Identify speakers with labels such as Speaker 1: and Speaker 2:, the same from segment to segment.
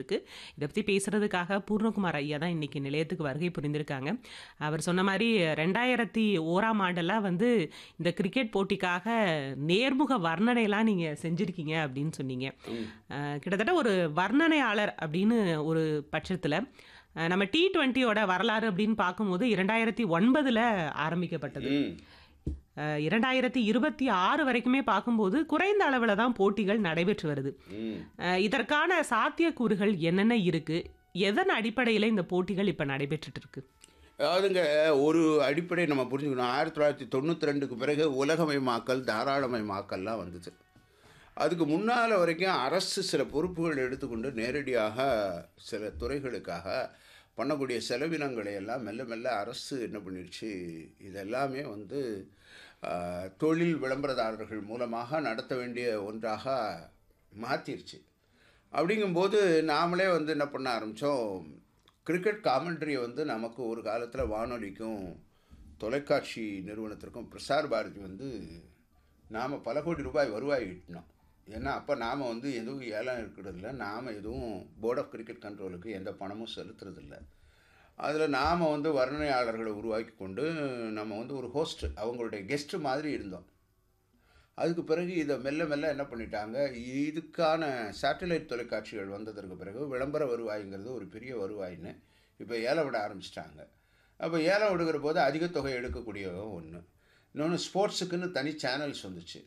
Speaker 1: இருக்கு. இத பத்தி பேசுறதுக்காக பூர்ணகுமார் ஐயா தான் இன்னைக்கு நிலையத்துக்கு வருகை புரிந்திருக்காங்க. அவர் சொன்ன மாரி 2001ஆம் ஆண்டெல்லாம் வந்து இந்த கிரிக்கெட் போட்டிக்காக நேர்முக வர்ணனைலாம் நீங்க செஞ்சிருக்கீங்க அப்படின்னு சொன்னீங்க.
Speaker 2: ம்.
Speaker 1: அ கிட்டத்தட்ட ஒரு வர்ணனையாளர் அப்படின்னு ஒரு பட்சத்தில, அ நம்ம டி20யோட வரலாறு அப்படின்னு பார்க்கும்போது 2009ல ஆரம்பிக்கப்பட்டது.
Speaker 2: ம்.
Speaker 1: அ 2026 வரைக்குமே பார்க்கும்போது குறைந்த அளவில தான் போட்டிகள் நடைபெற்று வருது.
Speaker 2: ம்.
Speaker 1: அ இதற்கான சாத்தியக்கூறுகள் என்னென்ன இருக்கு? எதன் அடிப்படையில இந்த போட்டிகள் இப்ப நடைபெற்றுட்டு இருக்கு?
Speaker 2: அதாவதுங்க ஒரு அடிப்படை நம்ம புரிஞ்சுக்கணும். 1992க்கு பிறகு உலகமயமாக்கல், தாராளமயமாக்கல்லாம் வந்தது. அதுக்கு முன்னால வரைக்கும் அரசு சில பொறுப்புகள் எடுத்துக்கொண்டு நேரடியாக சில துறைகளுக்காக பண்ணக்கூடிய செலவினங்களை எல்லாம் மெல்ல மெல்ல அரசு என்ன பண்ணிருச்சு, இதெல்லாமே வந்து அ தொழில் விளம்பரதாரர்கள் மூலமாக நடத்த வேண்டிய ஒன்றாக மாத்திருச்சு. அப்படிங்கும்போது நாமளே வந்து என்ன பண்ண ஆரம்பிச்சோம், கிரிக்கெட் காமெண்ட்ரிய வந்து நமக்கு ஒரு காலத்தில வானொலிக்கும், தொலைக்காட்சி நிறுவனத்திற்கும் பிரசார் பாரதி வந்து நாம பல கோடி ரூபாய் வருவாய் ஈட்டினோம். ஏன்னா, அப்ப நாம வந்து எதுவும் ஏலம் எடுக்கிறதில்ல. நாம எதுவும் போர்ட் ஆஃப் கிரிக்கெட் கண்ட்ரோலுக்கு எந்த பணமும் செலுத்துறதில்ல. அதில நாம வந்து வர்ணனையாளர்கள உருவாக்கி கொண்டு, நம்ம வந்து ஒரு ஹோஸ்ட் அவங்களுடைய கெஸ்ட் மாதிரி இருந்தோம். அதுக்கு பிறகு இத மெல்ல மெல்ல என்ன பண்ணிட்டாங்க, இதுக்கான சேட்டலைட் தொலைக்காட்சிகள் வந்ததற்கு பிறகு விளம்பர வருவாய்ங்கிறது ஒரு பெரிய வருவாய்ன்னு இப்ப ஏலம் விட ஆரம்பிச்சுட்டாங்க. அப்ப ஏலம் விடுகிற போது அதிக தொகை எடுக்கக்கூடிய ஒண்ணு. இன்னொன்னு ஸ்போர்ட்ஸுக்குன்னு தனி சேனல்ஸ் வந்துச்சு.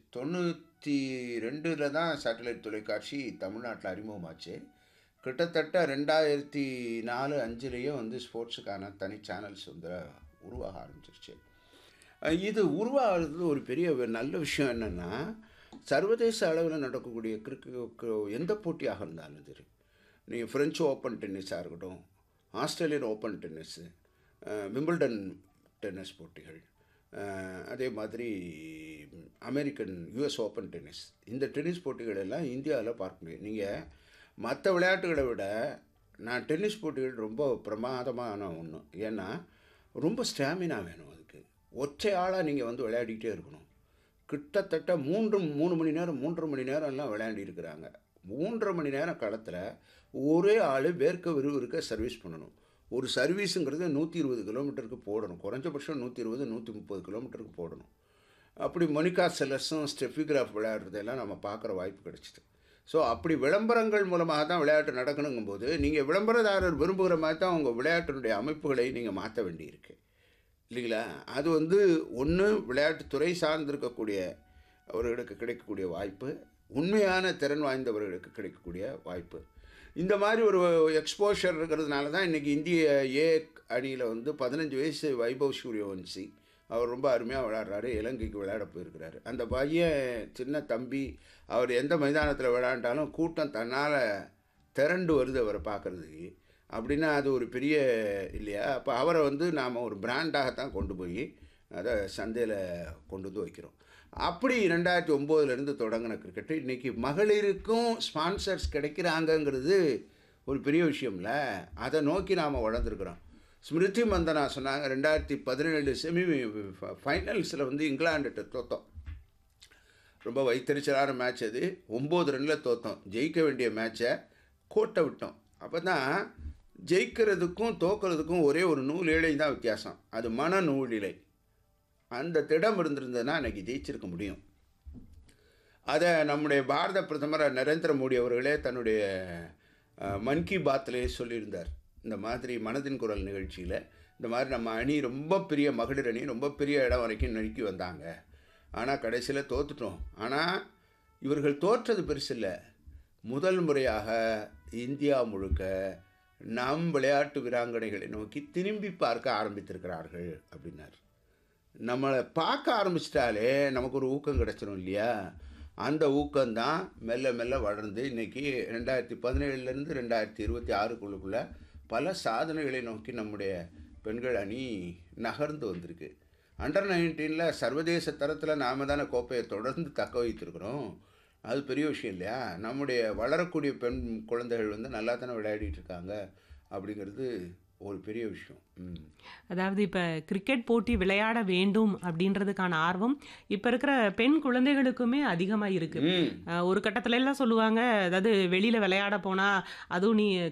Speaker 2: 92ல தான் சேட்டலைட் தொலைக்காட்சி தமிழ்நாட்டில அறிமுகமாச்சு. கிட்டத்தட்ட 2004, 5லயே வந்து ஸ்போர்ட்ஸுக்கான தனி சேனல்ஸ் வந்து உருவாக ஆரம்பிச்சிருச்சு. அ இது உருவாகுறது ஒரு பெரிய நல்ல விஷயம் என்னன்னா, சர்வதேச அளவில நடக்கக்கூடிய கிரிக் எந்த போட்டியாக இருந்தாலும் சரி. நீங்க பிரெஞ்சு ஓப்பன் டென்னிஸா இருக்கட்டும், ஆஸ்திரேலியன் ஓப்பன் டென்னிஸு, அ விம்பிள்டன் டென்னிஸ் போட்டிகள், அ அதே மாதிரி அமெரிக்கன் யுஎஸ் ஓப்பன் டென்னிஸ். இந்த டென்னிஸ் போட்டிகள் எல்லாம் இந்தியாவில பார்க்க முடியும். நீங்க மத்த விளையாட்டுகள விட நான் டென்னிஸ் போட்டிகள் ரொம்ப பிரமாதமான ஒண்ணு. ஏன்னா, ரொம்ப ஸ்டாமினா வேணும் அதுக்கு. ஒற்றை ஆளா நீங்க வந்து விளையாடிக்கிட்டே இருக்கணும். கிட்டத்தட்ட 3 3 மணி நேரம், 3 1/2 மணி நேரம்லாம் விளையாண்டிருக்கிறாங்க. 3 1/2 மணி நேரம் களத்தில ஒரே ஆளு வேர்க்க விறுவிறுக்க சர்வீஸ் பண்ணணும். ஒரு சர்வீஸுங்கிறது 120 கிலோமீட்டருக்கு போடணும். குறைஞ்சபட்சம் 120, 130 கிலோமீட்டருக்கு போடணும். அப்படி மோனிகா செல்லர்ஸும், ஸ்டெஃபி கிராஃப் விளையாடுறதெல்லாம் நம்ம பார்க்குற வாய்ப்பு கிடைச்சது. ஸோ அப்படி விளம்பரங்கள் மூலமாக தான் விளையாட்டு நடக்கணுங்கும்போது, நீங்க விளம்பரதாரர் விரும்புகிற மாரி தான் உங்க விளையாட்டினுடைய அமைப்புகளை நீங்க மாத்த வேண்டியிருக்கு. இல்லைங்களா? அது வந்து ஒண்ணு விளையாட்டு துறை சார்ந்திருக்கக்கூடிய அவர்களுக்கு கிடைக்கக்கூடிய வாய்ப்பு. உண்மையான திறன் வாய்ந்தவர்களுக்கு கிடைக்கக்கூடிய வாய்ப்பு. இந்த மாரி ஒரு எக்ஸ்போஷர் இருக்கிறதுனால தான் இன்னைக்கு இந்திய ஏ அணியில வந்து 15 வயசு வைபவ் சூரியவன்ஷி அவர் ரொம்ப அருமையா விளையாடுறாரு. இலங்கைக்கு விளையாட போயிருக்கிறாரு. அந்த பையன் சின்ன தம்பி, அவர் எந்த மைதானத்தில விளையாண்டாலும் கூட்டம் தன்னால திரண்டு வருது அவர பார்க்கறதுக்கு. அப்படின்னா அது ஒரு பெரிய இல்லையா? அப்ப அவர வந்து நாம ஒரு பிராண்டாக தான் கொண்டு போய் அத சந்தையில கொண்டு வந்து வைக்கிறோம். அப்படி 2009லேருந்து தொடங்குன கிரிக்கெட் இன்னைக்கு மகளிருக்கும் ஸ்பான்சர்ஸ் கிடைக்கிறாங்கங்கிறது ஒரு பெரிய விஷயம்ல. அத நோக்கி நாம வளர்ந்துருக்கிறோம். ஸ்மிருதி மந்தனா சொன்னாங்க 2017 செமி ஃப ஃபைனல்ஸ்ல வந்து இங்கிலாந்துட்ட தோத்தோம். ரொம்ப வயித்தெரிச்சலான மேட்ச் அது. 9 ரன்ல தோத்தோம். ஜெயிக்க வேண்டிய மேட்ச கோட்ட விட்டோம். அப்பதான் ஜெயிக்கிறதுக்கும், தோற்கிறதுக்கும் ஒரே ஒரு நூல் இழை தான் வித்தியாசம். அது மன நூல் இழை. அந்த திடம் இருந்திருந்ததுன்னா அன்னைக்கு ஜெயிச்சிருக்க முடியும். அத நம்முடைய பாரத பிரதமர் நரேந்திர மோடி அவர்களே தன்னுடைய அ மன் கி பாத்லயே சொல்லியிருந்தார். இந்த மாதிரி மனதின் குரல் நிகழ்ச்சியில, இந்த மாரி நம்ம அணி ரொம்ப பெரிய மகளிர் அணி ரொம்ப பெரிய இடம் வரைக்கும் நெருக்கி வந்தாங்க. ஆனா கடைசியில தோத்துட்டோம். ஆனா இவர்கள் தோற்றது பெருசில்ல. முதல் முறையாக இந்தியா முழுக்க நம் விளையாட்டு வீராங்கனைகளை நோக்கி திரும்பி பார்க்க ஆரம்பித்திருக்கிறார்கள் அப்படின்னார். நம்மள பார்க்க ஆரம்பிச்சுட்டாலே நமக்கு ஒரு ஊக்கம் கிடைச்சிரும் இல்லையா? அந்த ஊக்கம் தான் மெல்ல மெல்ல வளர்ந்து இன்னைக்கு 2017லேருந்து 2026க்குள்ளுக்குள்ள பல சாதனைகளை நோக்கி நம்முடைய பெண்கள் அணி நகர்ந்து வந்திருக்கு. அண்டர் 19ல சர்வதேச தரத்தில நாம தானே கோப்பைய தொடர்ந்து தக்க வைத்திருக்கிறோம். அது பெரிய விஷயம் இல்லையா? நம்முடைய வளரக்கூடிய பெண் குழந்தைகள் வந்து நல்லா தானே விளையாடிட்டு இருக்காங்க. அப்படிங்கிறது ஒரு பெரிய விஷயம். ம்.
Speaker 1: அதாவது இப்ப கிரிக்கெட் போட்டி விளையாட வேண்டும் அப்படின்றதுக்கான ஆர்வம் இப்ப இருக்கிற பெண் குழந்தைகளுக்குமே அதிகமா இருக்கு.
Speaker 2: ம்.
Speaker 1: அ ஒரு கட்டத்துல எல்லாம் சொல்லுவாங்க, அதாவது வெளியில விளையாட போனா, அதுவும் நீ